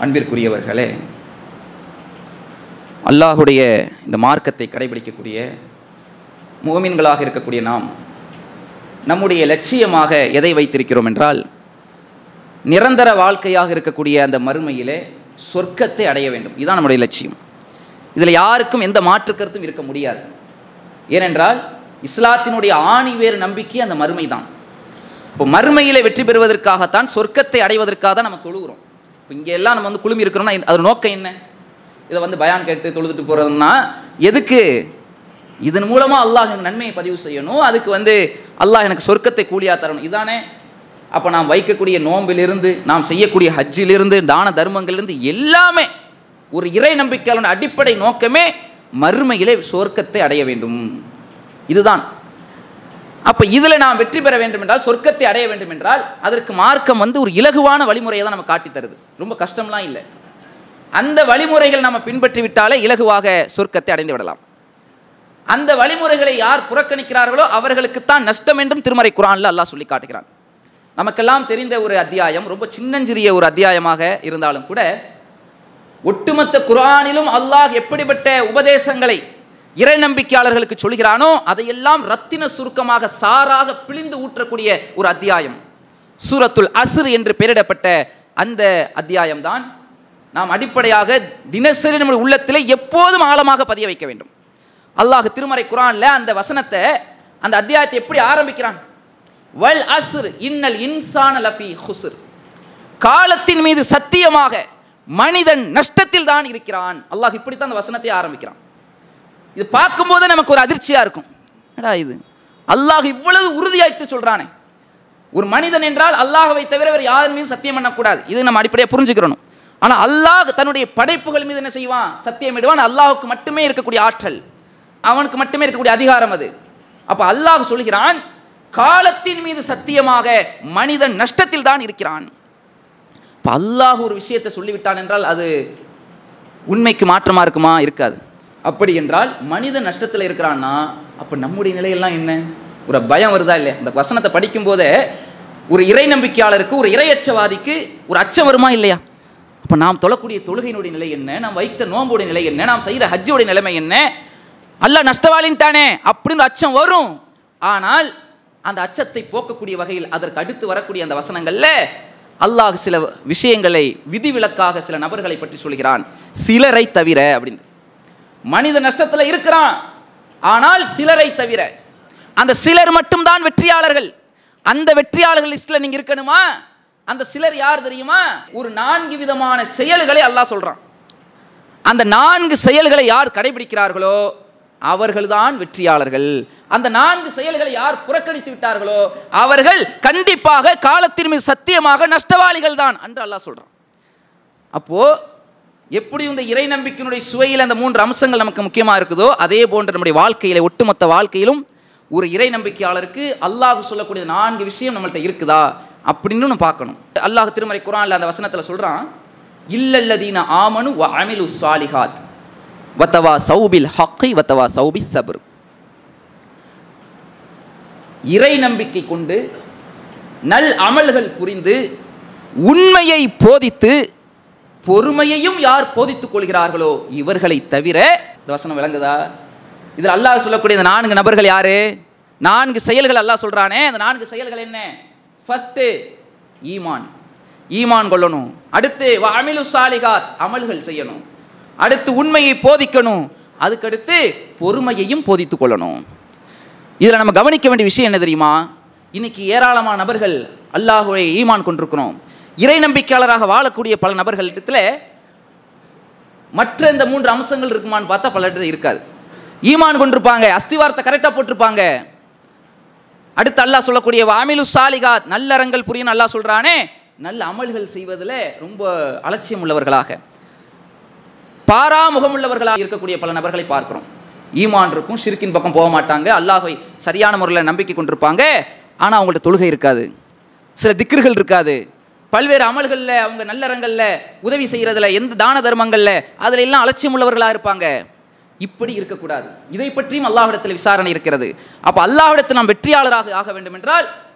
அன்பிற்குரியவர்களே அல்லாஹுடைய இந்த மார்க்கத்தை கடைபிடிக்கக்கூடிய முகமீன்களாக இருக்கக்கூடிய நாம் நம்முடைய லட்சியமாக எதை வைத்திருக்கிறோம் என்றால் நிரந்தர வாழ்க்கையாக இருக்கக்கூடிய அந்த மறுமையிலே சொர்க்கத்தை அடைய வேண்டும் இதுதான் நம்முடைய லட்சியம் இதில் யாருக்கும் எந்த மாற்று கருத்தும் இருக்க முடியாது ஏனென்றால் இஸ்லாத்தினுடைய ஆணி வேறு நம்பிக்கை அந்த மறுமை தான் இப்போ மறுமையிலே வெற்றி பெறுவதற்காகத்தான் சொர்க்கத்தை அடைவதற்காக தான் நம்ம தொழுகிறோம் இப்போ இங்கே எல்லாம் நம்ம வந்து குழுமி இருக்கிறோம்னா இந்த- அது நோக்கம் என்ன இதை வந்து பயான் கேட்டு தொழுதுட்டு போகிறதுனா எதுக்கு இதன் மூலமாக அல்லாஹ் எனக்கு நன்மையை பதிவு செய்யணும் அதுக்கு வந்து அல்லாஹ் எனக்கு சொர்க்கத்தை கூலியாக தரணும் இதானே அப்போ நாம் வைக்கக்கூடிய நோம்பிலிருந்து நாம் செய்யக்கூடிய ஹஜ்ஜிலிருந்து தான தர்மங்களிலிருந்து எல்லாமே ஒரு இறை நம்பிக்கையாளன் அடிப்படை நோக்கமே மறுமையிலே சொர்க்கத்தை அடைய வேண்டும் இதுதான் அப்ப இதுல நாம் வெற்றி பெற வேண்டும் என்றால் சொர்க்கத்தை அடைய வேண்டும் என்றால் அதற்கு மார்க்கம் வந்து ஒரு இலகுவான வழிமுறையை தான் நம்ம காட்டி தருது ரொம்ப கஷ்டம்லாம் இல்லை அந்த வழிமுறைகள் நம்ம பின்பற்றி விட்டாலே இலகுவாக சொர்க்கத்தை அடைந்து விடலாம் அந்த வழிமுறைகளை யார் புறக்கணிக்கிறார்களோ அவர்களுக்குத்தான் நஷ்டம் என்றும் திருமறை குரான்ல அல்லாஹ் சொல்லி காட்டுகிறான் நமக்கெல்லாம் தெரிந்த ஒரு அத்தியாயம் ரொம்ப சின்னஞ்சிறிய ஒரு அத்தியாயமாக இருந்தாலும் கூட ஒட்டுமொத்த குரானிலும் அல்லாஹ் எப்படிப்பட்ட உபதேசங்களை இறை நம்பிக்கையாளர்களுக்கு சொல்கிறானோ அதையெல்லாம் ரத்தின சுருக்கமாக சாராக பிழிந்து ஊற்றக்கூடிய ஒரு அத்தியாயம் சூரத்துல் அஸ்ர் என்று பெயரிடப்பட்ட அந்த அத்தியாயம்தான் நாம் அடிப்படையாக தினசரி நம்முடைய உள்ளத்திலே எப்போதும் ஆழமாக பதிய வைக்க வேண்டும் அல்லாஹ் திருமறை குரான்ல அந்த வசனத்தை அந்த அத்தியாயத்தை எப்படி ஆரம்பிக்கிறான் வல் அஸ்ர் இன்னல் இன்சான லஃபி ஹுஸ்ர் காலத்தின் மீது சத்தியமாக மனிதன் நஷ்டத்தில் தான் இருக்கிறான் அல்லாஹ் இப்படித்தான் அந்த வசனத்தை ஆரம்பிக்கிறான் இது பார்க்கும்போது நமக்கு ஒரு அதிர்ச்சியா இருக்கும் என்னடா இது அல்லாஹ் இவ்வளவு உறுதியாய்த்து சொல்றானே ஒரு மனிதன் என்றால் அல்லாஹ்வை தவிர வேறு யார் மீது சத்தியம் பண்ணக்கூடாது இது நம்ம அடிப்படையாக புரிஞ்சுக்கிறணும் ஆனால் அல்லாஹ் தன்னுடைய படைப்புகள் மீது என்ன செய்வான் சத்தியமிடுவான் அல்லாஹ்வுக்கு மட்டுமே இருக்கக்கூடிய ஆற்றல் அவனுக்கு மட்டுமே இருக்கக்கூடிய அதிகாரம் அது அப்ப அல்லாஹ் சொல்கிறான் காலத்தின் மீது சத்தியமாக மனிதன் நஷ்டத்தில் தான் இருக்கிறான் இப்போ அல்லாஹ் ஒரு விஷயத்தை சொல்லிவிட்டான் என்றால் அது உண்மைக்கு மாற்றமா இருக்குமா இருக்காது அப்படி என்றால் மனிதன் நஷ்டத்தில் இருக்கிறான்னா அப்போ நம்முடைய நிலையெல்லாம் என்ன ஒரு பயம் வருதா இல்லையா இந்த வசனத்தை படிக்கும் போதே ஒரு இறை நம்பிக்கையாளருக்கு ஒரு இறையச்சவாதிக்கு ஒரு அச்சம் வருமா இல்லையா அப்போ நாம் தொழக்கூடிய தொழுகையினுடைய நிலை என்ன நாம் வைத்த நோம்போடைய நிலை என்ன நாம் செய்கிற ஹஜ்ஜோடைய நிலைமை என்ன அல்லாஹ் நஷ்டவாளின்ட்டானே அப்படின்னு அச்சம் வரும் ஆனால் அந்த அச்சத்தை போக்கக்கூடிய வகையில் அதற்கு அடுத்து வரக்கூடிய அந்த வசனங்கள்ல அல்லாஹ் சில விஷயங்களை விதிவிலக்காக சில நபர்களை பற்றி சொல்கிறான் சிலரை தவிர அப்படின்னு மனித நஷ்டத்தில் இருக்கிறான் ஆனால் சிலரை தவிர அந்த சிலர் மட்டும்தான் வெற்றியாளர்கள் அந்த வெற்றியாளர்கள் லிஸ்ட்ல நீங்க இருக்கணுமா அந்த சிலர் யார் தெரியுமா ஒரு நான்கு விதமான செயல்களை அல்லாஹ் சொல்றான் அந்த நான்கு செயல்களை யார் கடைபிடிக்கிறார்களோ அவர்கள்தான் வெற்றியாளர்கள் அந்த நான்கு செயல்களை யார் புறக்கணித்து விட்டார்களோ அவர்கள் கண்டிப்பாக காலத்தின் மீது சத்தியமாக நஷ்டவாளிகள் தான் என்று அல்லாஹ் சொல்றான் அப்போ எப்படி இந்த இறை நம்பிக்கையினுடைய சுவையில் அந்த மூன்று அம்சங்கள் நமக்கு முக்கியமாக இருக்குதோ அதே போன்று நம்முடைய வாழ்க்கையில ஒட்டுமொத்த வாழ்க்கையிலும் ஒரு இறை நம்பிக்கையாளருக்கு அல்லாஹ் சொல்லக்கூடிய நான்கு விஷயம் நம்மள்ட்ட இருக்குதா அப்படின்னு நம்ம பார்க்கணும் அல்லாஹ் திருமறை குரான்ல அந்த வசனத்தில் சொல்றான் இல்லல்லதீன ஆமனு வ அமிலு சாலிஹாத் வத்தவா சௌபில் ஹக்கை வத்தவா சௌபி சபர் இறை நம்பிக்கை கொண்டு நல் அமல்கள் புரிந்து உண்மையை போதித்து பொறுமையையும் யார் போதித்துக் கொள்கிறார்களோ இவர்களை தவிர இந்த வசனம் விளங்குதா இதில் அல்லாஹ் சொல்லக்கூடிய இந்த நான்கு நபர்கள் யாரு நான்கு செயல்கள் அல்லாஹ் சொல்றானே அந்த நான்கு செயல்கள் என்ன ஃபர்ஸ்ட் ஈமான் ஈமான் கொள்ளணும் அடுத்து வ அமிலு சாலிகாத் அமல்கள் செய்யணும் அடுத்து உண்மையை போதிக்கணும் அதுக்கடுத்து பொறுமையையும் போதித்துக் கொள்ளணும் இதில் நம்ம கவனிக்க வேண்டிய விஷயம் என்ன தெரியுமா இன்னைக்கு ஏராளமான நபர்கள் அல்லாஹுவை ஈமான் கொண்டிருக்கிறோம் இறை நம்பிக்கையாளராக வாழக்கூடிய பல நபர்களிடத்தில் மற்ற இந்த மூன்று அம்சங்கள் இருக்குமான்னு பார்த்தா பல இடத்துல இருக்காது ஈமான் கொண்டிருப்பாங்க அஸ்திவாரத்தை கரெக்டாக போட்டிருப்பாங்க அடுத்து அல்லாஹ் சொல்லக்கூடிய வாமிலு சாலிகாத் நல்லறங்கள் புரியும் அல்லாஹ் சொல்றானே நல்ல அமல்கள் செய்வதில் ரொம்ப அலட்சியம் உள்ளவர்களாக பாராமுகம் உள்ளவர்களாக இருக்கக்கூடிய பல நபர்களை பார்க்கிறோம் ஈமான் இருக்கும் ஷிர்கின் பக்கம் போக மாட்டாங்க அல்லாஹை சரியான முறையில் நம்பிக்கை கொண்டிருப்பாங்க ஆனால் அவங்கள்ட்ட தொழுகை இருக்காது சில திக்ருகள் இருக்காது பல்வேறு அமல்களில் அவங்க நல்லறங்களில் உதவி செய்கிறதுல எந்த தான தர்மங்களில் அதில் எல்லாம் அலட்சியம் உள்ளவர்களாக இருப்பாங்க இப்படி இருக்கக்கூடாது இதை பற்றியும் அல்லாஹ்விடத்தில் விசாரணை இருக்கிறது அப்போ அல்லாஹ்விடத்தில் நாம் வெற்றியாளராக ஆக வேண்டும் என்றால்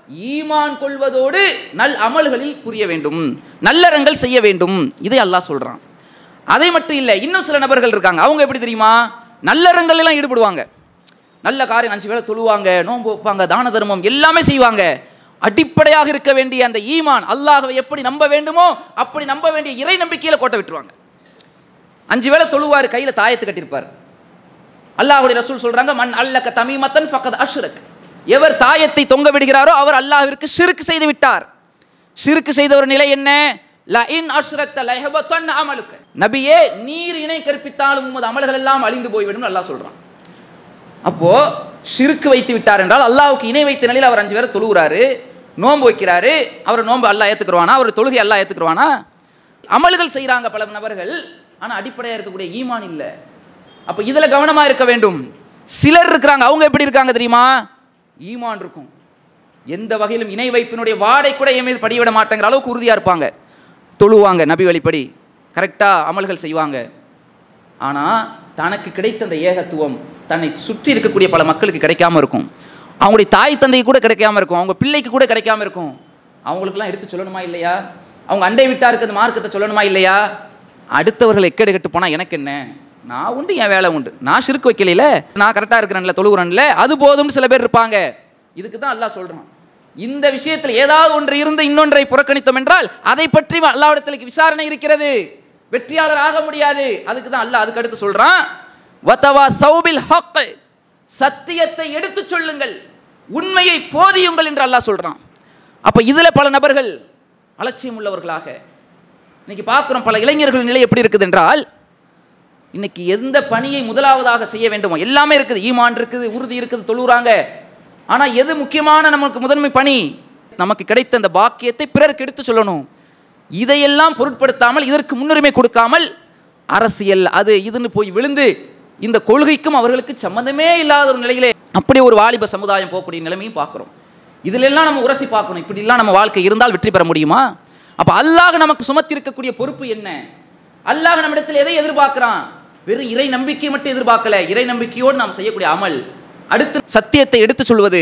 ஈமான் கொள்வதோடு நல் அமல்களில் புரிய வேண்டும் நல்லறங்கள் செய்ய வேண்டும் இதை அல்லாஹ் சொல்றான் அதை மட்டும் இல்லை இன்னும் சில நபர்கள் இருக்காங்க அவங்க எப்படி தெரியுமா நல்லறங்கள் எல்லாம் ஈடுபடுவாங்க நல்ல காரியம் அஞ்சு வேளை தொழுவாங்க நோன்பு வைப்பாங்க தான தர்மம் எல்லாமே செய்வாங்க அடிப்படையாக இருக்க வேண்டிய அந்த ஈமான் அல்லாஹ்வை எப்படி நம்ப வேண்டுமோ அப்படி நம்ப வேண்டிய இறை நம்பிக்கையில கோட்டை விட்டுருவாங்க அஞ்சு வேளை தொழுவார் கையில தாயத்து கட்டியிருப்பார் அல்லாஹ்வுடைய ரசூல் சொல்றாங்க மண் அல்லக்க தமிமத்தன் ஃபக்கத் அஷ்ரக் எவர் தாயத்தை தொங்க விடுகிறாரோ அவர் அல்லாஹ்விற்கு ஷிர்க் செய்து விட்டார் ஷிர்க் செய்த ஒரு நிலை என்ன ல இன் அஷ்ரக்த லஹபத்தன் அமலுக்க நபியே நீர் இணை கற்பித்தாலும் உமது அமல்கள் எல்லாம் அழிந்து போய்விடும் அல்லாஹ் சொல்றான் அப்போ ஷிர்க் வைத்து விட்டார் என்றால் அல்லாஹ்வுக்கு இணை வைத்த நிலையில் அவர் அஞ்சு பேரை தொழுகிறாரு நோன்பு வைக்கிறாரு அவர் நோன்பு அல்லாஹ் ஏத்துக்குருவானா அவர் தொழுகை அல்லாஹ் ஏத்துக்குருவானா அமல்கள் செய்கிறாங்க பல நபர்கள் ஆனா அடிப்படையா இருக்கக்கூடிய ஈமான் இல்லை அப்ப இதுல கவனமா இருக்க வேண்டும் சிலர் இருக்கிறாங்க அவங்க எப்படி இருக்காங்க தெரியுமா ஈமான் இருக்கும் எந்த வகையிலும் இணை வைப்பினுடைய வாடை கூட என் மீது படிவிட மாட்டேங்கிற அளவுக்கு உறுதியா இருப்பாங்க தொழுவாங்க நபி வழிப்படி கரெக்டா அமல்கள் செய்வாங்க ஆனா தனக்கு கிடைத்த அந்த ஏகத்துவம் தன்னை சுற்றி இருக்கக்கூடிய பல மக்களுக்கு கிடைக்காம இருக்கும் அவங்களுடைய தாய் தந்தைக்கு கூட கிடைக்காம இருக்கும் அவங்க பிள்ளைக்கு கூட கிடைக்காம இருக்கும் அவங்களுக்கெல்லாம் எடுத்து சொல்லணுமா இல்லையா அவங்க அண்டை விட்டாருக்கு அந்த மார்க்கத்தை சொல்லணுமா இல்லையா அடுத்தவர்கள் எக்கேடு கெட்டு போனால் எனக்கு என்ன நான் உண்டு என் வேலை உண்டு நான் சிறுக்கு வைக்கலையில நான் கரெக்டாக இருக்கிறேன்ல தொழுகிறேன்ல அது போதும்னு சில பேர் இருப்பாங்க இதுக்கு தான் அல்லாஹ் சொல்கிறான் இந்த விஷயத்தில் ஏதாவது ஒன்று இருந்து இன்னொன்றை புறக்கணித்தோம் என்றால் அதை பற்றி அல்லாவிடத்தில் விசாரணை இருக்கிறது வெற்றியாளர் ஆக முடியாது அதுக்கு தான் அல்லாஹ் அதுக்கு அடுத்து சொல்றான் வத்தவா சௌபில் ஹக் சத்தியத்தை எடுத்துச் சொல்லுங்கள் உண்மையை போதியுங்கள் என்று அல்லாஹ் சொல்றான் அப்ப இதுல பல நபர்கள் அலட்சியம் உள்ளவர்களாக இன்னைக்கு பார்க்குறோம் பல இளைஞர்கள் நிலை எப்படி இருக்குது என்றால் இன்னைக்கு எந்த பணியை முதலாவதாக செய்ய வேண்டுமோ எல்லாமே இருக்குது ஈமான் இருக்குது உறுதி இருக்குது தொழுறாங்க ஆனா எது முக்கியமான நமக்கு முதன்மை பணி நமக்கு கிடைத்த அந்த பாக்கியத்தை பிறருக்கு எடுத்து சொல்லணும் இதையெல்லாம் பொருட்படுத்தாமல் இதற்கு முன்னுரிமை கொடுக்காமல் அரசியல் அது இதுன்னு போய் விழுந்து இந்த கொள்கைக்கும் அவர்களுக்கு சம்மந்தமே இல்லாத ஒரு நிலையிலே அப்படி ஒரு வாலிப சமுதாயம் போகக்கூடிய நிலைமையும் பார்க்குறோம் இதிலெல்லாம் நம்ம உரசி பார்க்கணும் இப்படிலாம் நம்ம வாழ்க்கை இருந்தால் வெற்றி பெற முடியுமா அப்போ அல்லாஹ் நமக்கு சுமத்தி இருக்கக்கூடிய பொறுப்பு என்ன அல்லாஹ் நம்மிடத்தில் எதை எதிர்பார்க்கிறான் வெறும் இறை நம்பிக்கை மட்டும் எதிர்பார்க்கல இறை நம்பிக்கையோடு நாம் செய்யக்கூடிய அமல் அடுத்து சத்தியத்தை எடுத்து சொல்வது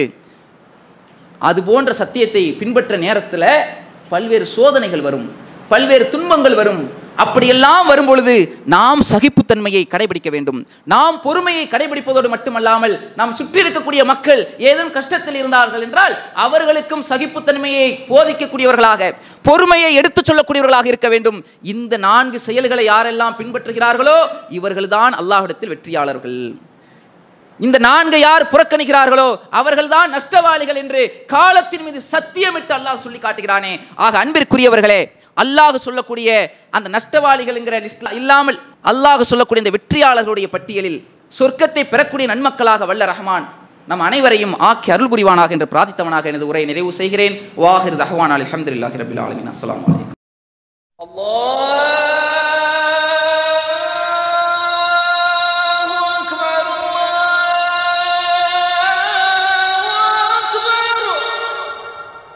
அது போன்ற சத்தியத்தை பின்பற்ற நேரத்தில் பல்வேறு சோதனைகள் வரும் பல்வேறு துன்பங்கள் வரும் அப்படியெல்லாம் வரும் பொழுது நாம் சகிப்புத்தன்மையை கடைபிடிக்க வேண்டும் நாம் பொறுமையை கடைபிடிப்பதோடு மட்டுமல்லாமல் நாம் சுற்றி இருக்கக்கூடிய மக்கள் ஏதும் கஷ்டத்தில் இருந்தார்கள் என்றால் அவர்களுக்கும் சகிப்புத்தன்மையை போதிக்கக்கூடியவர்களாக பொறுமையை எடுத்துச் சொல்லக்கூடியவர்களாக இருக்க வேண்டும் இந்த நான்கு செயல்களை யாரெல்லாம் பின்பற்றுகிறார்களோ இவர்கள்தான் அல்லாஹ்விடத்தில் வெற்றியாளர்கள் இந்த நான்கு யார் புறக்கணிக்கிறார்களோ அவர்கள்தான் நஷ்டவாளிகள் என்று காலத்தின் மீது சத்தியமிட்டு அல்லாஹ் சொல்லி காட்டுகிறானே ஆக அன்பிற்குரியவர்களே அல்லாஹ் சொல்லக்கூடிய அந்த நஷ்டவாளிகள்ங்கிற லிஸ்ட்ல இல்லாமல் அல்லாஹ் சொல்லக்கூடிய இந்த வெற்றியாளர்களுடைய பட்டியலில் சொர்க்கத்தை பெறக்கூடிய நன்மக்களாக வல்ல ரஹ்மான் நம் அனைவரையும் ஆக்கி அருள் புரிவானாக என்று பிரார்த்தித்தவனாக எனது உரையை நிறைவு செய்கிறேன் வாஹிர் ரஹ்வான் அலமதுல்லாஹி ரபில் ஆலமின் அஸ்லாம் வலைக்கம் الله